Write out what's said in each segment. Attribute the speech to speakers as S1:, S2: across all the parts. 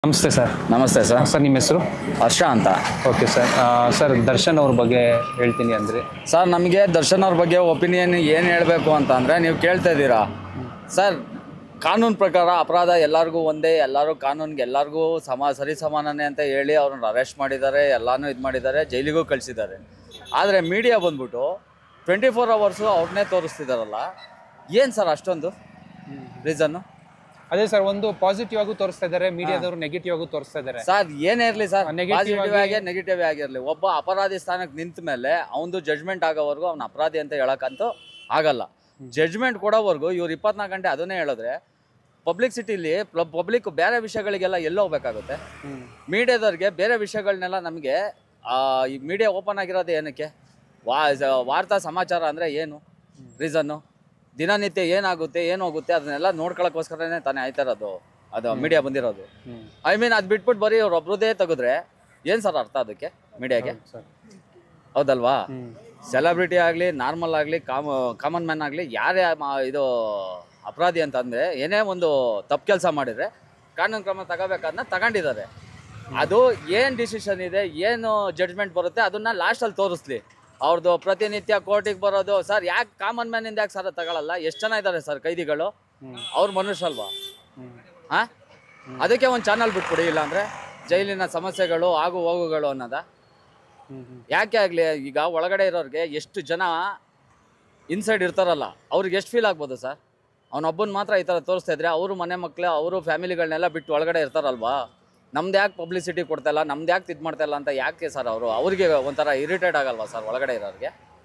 S1: ನಮಸ್ತೆ ಸರ್
S2: ನಮಸ್ತೆ sir
S1: sir ನಿಮ್ಮ ಹೆಸರು
S2: ಹರ್ಷ ಅಂತ
S1: ಓಕೆ ಸರ್ ಸರ್ ದರ್ಶನ್ ಅವ್ರ ಬಗ್ಗೆ ಹೇಳ್ತೀನಿ ಅಂದರೆ
S2: ಸರ್ ನಮಗೆ ದರ್ಶನ್ ಅವ್ರ ಬಗ್ಗೆ ಒಪಿನಿಯನ್ ಏನು ಹೇಳಬೇಕು ಅಂತ ಅಂದರೆ ನೀವು ಕೇಳ್ತಾ ಇದ್ದೀರಾ ಸರ್ ಕಾನೂನು ಪ್ರಕಾರ ಅಪರಾಧ ಎಲ್ಲರಿಗೂ ಒಂದೇ ಎಲ್ಲರೂ ಕಾನೂನಿಗೆ ಎಲ್ಲರಿಗೂ ಸಮ ಸರಿ ಸಮಾನನೇ ಅಂತ ಹೇಳಿ ಅವ್ರನ್ನ ಅರೆಸ್ಟ್ ಮಾಡಿದ್ದಾರೆ ಎಲ್ಲನೂ ಇದು ಮಾಡಿದ್ದಾರೆ ಜೈಲಿಗೂ ಕಳಿಸಿದ್ದಾರೆ ಆದರೆ ಮೀಡಿಯಾ ಬಂದ್ಬಿಟ್ಟು ಟ್ವೆಂಟಿ ಫೋರ್ ಅವರ್ಸು ಅವ್ರನ್ನೇ ತೋರಿಸ್ತಿದಾರಲ್ಲ ಏನು ಸರ್ ಅಷ್ಟೊಂದು ರೀಸನ್ನು
S1: ಅದೇ ಸರ್ ಒಂದು ಪಾಸಿಟಿವ್ ಆಗೂ ತೋರಿಸ್ತಾ ಇದ್ದಾರೆ ಮೀಡಿಯಾದವರು ನೆಗೆಟಿವ್ ಆಗೂ ತೋರಿಸ್ತಾ ಇದ್ದಾರೆ
S2: ಸರ್ ಏನೇ ಇರಲಿ ಸರ್
S1: Negative
S2: ಪಾಸಿಟಿವ್
S1: ಆಗಿ-
S2: ಆಗಿ ನೆಗೆಟಿವ್ ಆಗಿರಲಿ ಒಬ್ಬ ಅಪರಾಧಿ ಸ್ಥಾನಕ್ಕೆ ನಿಂತ ಮೇಲೆ ಅವನದು ಜಡ್ಜ್ಮೆಂಟ್ ಆಗೋವರೆಗೂ ಅವ್ನ ಅಪರಾಧಿ ಅಂತ ಹೇಳಕ್ಕಂತೂ ಆಗಲ್ಲ ಜಡ್ಜ್ಮೆಂಟ್ ಕೊಡೋವರೆಗೂ ಇವ್ರು ಇಪ್ಪತ್ನಾಲ್ಕು ಗಂಟೆ ಅದನ್ನೇ ಹೇಳಿದ್ರೆ ಪಬ್ಲಿಕ್ ಸಿಟಿಲಿ ಪಬ್ಲಿಕ್ ಬೇರೆ ವಿಷಯಗಳಿಗೆಲ್ಲ ಎಲ್ಲೋ ಹೋಗ್ಬೇಕಾಗುತ್ತೆ ಮೀಡಿಯಾದವ್ರಿಗೆ ಬೇರೆ ವಿಷಯಗಳನ್ನೆಲ್ಲ ನಮಗೆ ಈ ಮೀಡಿಯಾ ಓಪನ್ ಆಗಿರೋದು ಏನಕ್ಕೆ ವಾ ವಾರ್ತಾ ಸಮಾಚಾರ ಅಂದರೆ ಏನು ರೀಸನ್ನು ದಿನನಿತ್ಯ ಏನಾಗುತ್ತೆ ಏನು ಹೋಗುತ್ತೆ ಅದನ್ನೆಲ್ಲ ನೋಡ್ಕೊಳಕ್ಕೋಸ್ಕರನೇ ತಾನೇ ಆಯ್ತಾ ಇರೋದು ಅದು ಮೀಡಿಯಾ ಬಂದಿರೋದು ಐ ಮೀನ್ ಅದು ಬಿಟ್ಬಿಟ್ಟು ಬರೀ ಅವ್ರು ಒಬ್ರದೇ ತೆಗೆದ್ರೆ ಏನು ಸರ್ ಅರ್ಥ ಅದಕ್ಕೆ ಮೀಡಿಯಾಗೆ
S1: ಸರ್
S2: ಹೌದಲ್ವಾ ಸೆಲೆಬ್ರಿಟಿ ಆಗಲಿ ನಾರ್ಮಲ್ ಆಗಲಿ ಕಾಮ ಕಾಮನ್ ಮ್ಯಾನ್ ಆಗಲಿ ಯಾರೇ ಮಾ- ಇದು ಅಪರಾಧಿ ಅಂತ ಅಂದರೆ ಏನೇ ಒಂದು ತಪ್ಪು ಕೆಲಸ ಮಾಡಿದರೆ ಕಾನೂನು ಕ್ರಮ ತಗೋಬೇಕಾದನ್ನ ತಗೊಂಡಿದ್ದಾರೆ ಅದು ಏನು ಡಿಸಿಷನ್ ಇದೆ ಏನು ಜಡ್ಜ್ಮೆಂಟ್ ಬರುತ್ತೆ ಅದನ್ನ ಲಾಸ್ಟಲ್ಲಿ ತೋರಿಸ್ಲಿ ಅವ್ರದ್ದು ಪ್ರತಿನಿತ್ಯ ಕೋರ್ಟಿಗೆ ಬರೋದು ಸರ್ ಯಾಕೆ ಕಾಮನ್ ಮ್ಯಾನಿಂದ ಯಾಕೆ ಸರ್ ತಗೊಳ್ಳಲ್ಲ ಎಷ್ಟು ಜನ ಇದ್ದಾರೆ ಸರ್ ಕೈದಿಗಳು ಅವ್ರು ಮನುಷ್ಯಲ್ವಾ ಹಾಂ ಅದಕ್ಕೆ ಒಂದು ಚಾನಲ್ ಬಿಟ್ಬಿಡಿ ಇಲ್ಲಾಂದರೆ ಜೈಲಿನ ಸಮಸ್ಯೆಗಳು ಆಗು ಹೋಗುಗಳು ಅನ್ನೋದ ಯಾಕೆ ಆಗಲಿ ಈಗ ಒಳಗಡೆ ಇರೋರಿಗೆ ಎಷ್ಟು ಜನ ಇನ್ಸೈಡ್ ಇರ್ತಾರಲ್ಲ ಅವ್ರಿಗೆ ಎಷ್ಟು ಫೀಲ್ ಆಗ್ಬೋದು ಸರ್ ಅವನೊಬ್ಬನ ಮಾತ್ರ ಈ ಥರ ತೋರಿಸ್ತಾ ಇದ್ರೆ ಅವರು ಮನೆ ಮಕ್ಕಳು ಅವರು ಫ್ಯಾಮಿಲಿಗಳನ್ನೆಲ್ಲ ಬಿಟ್ಟು ಒಳಗಡೆ ಇರ್ತಾರಲ್ವಾ ನಮ್ದು ಯಾಕೆ ಪಬ್ಲಿಸಿಟಿ ಕೊಡ್ತಾಯಿಲ್ಲ ನಮ್ದು ಯಾಕೆ ಇದು ಮಾಡ್ತಾಯಿಲ್ಲ ಅಂತ ಯಾಕೆ ಸರ್ ಅವರು ಅವ್ರಿಗೆ ಒಂಥರ ಇರಿಟೇಟ್ ಆಗಲ್ವಾ ಸರ್ ಒಳಗಡೆ ಇರೋರಿಗೆ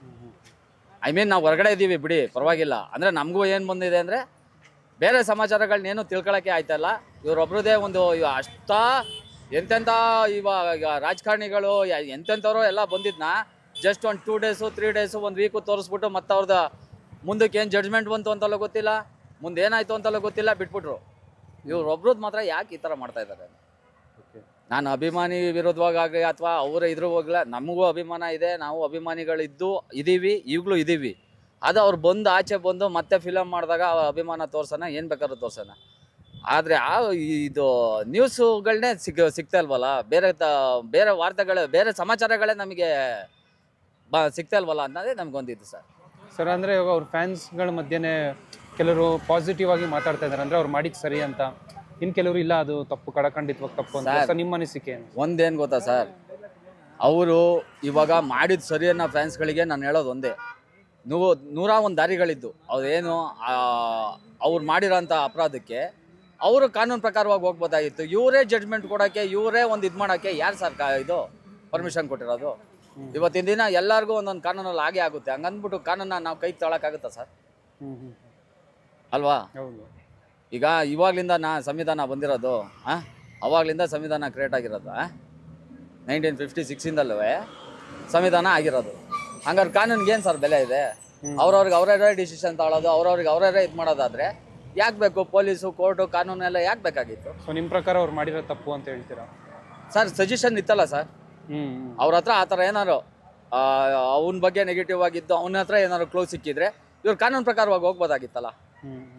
S2: ಐ ಮೀನ್ ನಾವು ಹೊರಗಡೆ ಇದ್ದೀವಿ ಬಿಡಿ ಪರವಾಗಿಲ್ಲ ಅಂದರೆ ನಮಗೂ ಏನು ಬಂದಿದೆ ಅಂದರೆ ಬೇರೆ ಸಮಾಚಾರಗಳನ್ನೇನು ತಿಳ್ಕೊಳಕ್ಕೆ ಆಯ್ತಲ್ಲ ಇವರೊಬ್ರದೇ ಒಂದು ಇವ ಅಷ್ಟ ಎಂತೆಂಥ ಇವಾಗ ಈಗ ರಾಜಕಾರಣಿಗಳು ಯ- ಎಂತೆಂಥವ್ರು ಎಲ್ಲ ಬಂದಿದ್ನ ಜಸ್ಟ್ ಒಂದು ಟೂ ಡೇಸು ತ್ರೀ ಡೇಸು ಒಂದು ವೀಕು ತೋರಿಸ್ಬಿಟ್ಟು ಮತ್ತೆ ಅವ್ರದ್ದು ಮುಂದಕ್ಕೆ ಏನು ಜಡ್ಜ್ಮೆಂಟ್ ಬಂತು ಅಂತಲೂ ಗೊತ್ತಿಲ್ಲ ಮುಂದೆ ಏನಾಯ್ತು ಅಂತಲೂ ಗೊತ್ತಿಲ್ಲ ಬಿಟ್ಬಿಟ್ರು ಇವ್ರೊಬ್ರದ್ದು ಮಾತ್ರ ಯಾಕೆ ಈ ಥರ ಮಾಡ್ತಾ ಇದ್ದಾರೆ ನಾನು ಅಭಿಮಾನಿ ವಿರೋಧವಾಗಲಿ ಅಥವಾ ಅವರ ಇದ್ರ ಹೋಗ್ಲ ನಮಗೂ ಅಭಿಮಾನ ಇದೆ ನಾವು ಅಭಿಮಾನಿಗಳಿದ್ದು ಇದ್ದೀವಿ ಈಗಲೂ ಇದ್ದೀವಿ ಅದು ಅವ್ರು ಬಂದು ಆಚೆ ಬಂದು ಮತ್ತೆ ಫಿಲಮ್ ಮಾಡಿದಾಗ ಆ ಅಭಿಮಾನ ತೋರ್ಸೋಣ ಏನು ಬೇಕಾದ್ರೂ ತೋರ್ಸೋಣ ಆದರೆ ಆ ಇದು ನ್ಯೂಸುಗಳನ್ನೇ ಸಿಗ್ ಸಿಗ್ತಾ ಇಲ್ವಲ್ಲ ಬೇರೆ ತ ಬೇರೆ ವಾರ್ತೆಗಳ ಬೇರೆ ಸಮಾಚಾರಗಳೇ ನಮಗೆ ಬಾ ಸಿಗ್ತಾ ಇಲ್ವಲ್ಲ ಅನ್ನೋದೇ ನಮಗೊಂದಿದ್ದು ಸರ್
S1: ಸರ್ ಅಂದರೆ ಇವಾಗ ಅವ್ರ ಫ್ಯಾನ್ಸ್ಗಳ ಮಧ್ಯೆನೇ ಕೆಲವರು ಪಾಸಿಟಿವ್ ಆಗಿ ಮಾತಾಡ್ತಾ ಇದ್ದಾರೆ ಅಂದರೆ ಅವ್ರು ಮಾಡಿದ್ದು ಸರಿ ಅಂತ ಇನ್ನು ಕೆಲವರು ಇಲ್ಲ ಅದು ತಪ್ಪು ಕಡಖಂಡಿತವಾಗಿ ತಪ್ಪು ಅಂತ
S2: ಸರ್.
S1: ಸರ್ ನಿಮ್ಮ ಅನಿಸಿಕೆ ಏನು
S2: ಒಂದೇನು ಗೊತ್ತಾ ಸರ್ ಅವರು ಇವಾಗ ಮಾಡಿದ ಸರಿ ಅನ್ನೋ ಫ್ಯಾನ್ಸ್ಗಳಿಗೆ ನಾನು ಹೇಳೋದು ಒಂದೇ ನೂ ನೂರ ಒಂದು ದಾರಿಗಳಿದ್ದು ಅದೇನು ಅವ್ರು ಮಾಡಿರೋಂಥ ಅಪರಾಧಕ್ಕೆ ಅವರು ಕಾನೂನು ಪ್ರಕಾರವಾಗಿ ಹೋಗ್ಬೋದಾಗಿತ್ತು ಇವರೇ ಜಡ್ಜ್ಮೆಂಟ್ ಕೊಡೋಕ್ಕೆ ಇವರೇ ಒಂದು ಇದು ಮಾಡೋಕ್ಕೆ ಯಾರು ಸರ್ ಕಾ ಇದು ಪರ್ಮಿಷನ್ ಕೊಟ್ಟಿರೋದು ಇವತ್ತಿನ ದಿನ ಎಲ್ಲರಿಗೂ ಒಂದೊಂದು ಕಾನೂನಲ್ಲಿ ಆಗೇ ಆಗುತ್ತೆ ಹಂಗಂದ್ಬಿಟ್ಟು ಕಾನೂನ ನಾವು ಕೈ ತೊಳಕ್ಕಾಗುತ್ತಾ ಸರ್
S1: ಹ್ಞೂ ಹ್ಞೂ
S2: ಅಲ್ವಾ
S1: ಹೌದು
S2: ಈಗ ಇವಾಗ್ಲಿಂದ ನಾ ಸಂವಿಧಾನ ಬಂದಿರೋದು ಆ ಅವಾಗ್ಲಿಂದ ಸಂವಿಧಾನ ಕ್ರಿಯೇಟ್ ಆಗಿರೋದು ನೈನ್ಟೀನ್ ಫಿಫ್ಟಿ ಸಿಕ್ಸಿಂದಲ್ಲೂ ಸಂವಿಧಾನ ಆಗಿರೋದು ಹಂಗಾರೆ ಕಾನೂನಿಗೆ ಏನು ಸರ್ ಬೆಲೆ ಇದೆ ಅವ್ರವ್ರಿಗೆ ಅವರೇ ಡಿಸಿಷನ್ ತಗೊಳ್ಳೋದು ಅವ್ರವ್ರಿಗೆ ಅವರೇ ಇದು ಮಾಡೋದಾದ್ರೆ ಯಾಕೆ ಬೇಕು ಪೊಲೀಸು ಕೋರ್ಟು ಕಾನೂನು ಎಲ್ಲ ಯಾಕೆ ಬೇಕಾಗಿತ್ತು
S1: ಸೊ ನಿಮ್ಮ ಪ್ರಕಾರ ಅವ್ರು ಮಾಡಿರೋ ತಪ್ಪು ಅಂತ ಹೇಳ್ತೀರಾ
S2: ಸರ್ ಸಜೆಷನ್ ಇತ್ತಲ್ಲ ಸರ್
S1: ಹ್ಞೂ ಹ್ಞೂ
S2: ಅವ್ರ ಹತ್ರ ಆ ಥರ ಏನಾರು ಅವನ ಬಗ್ಗೆ ನೆಗೆಟಿವ್ ಆಗಿದ್ದು ಅವನ ಹತ್ರ ಏನಾದ್ರು ಕ್ಲೋಸ್ ಸಿಕ್ಕಿದ್ರೆ ಇವ್ರು ಕಾನೂನು ಪ್ರಕಾರವಾಗಿ ಹೋಗ್ಬೋದಾಗಿತ್ತಲ್ಲ
S1: ಹ್ಞೂ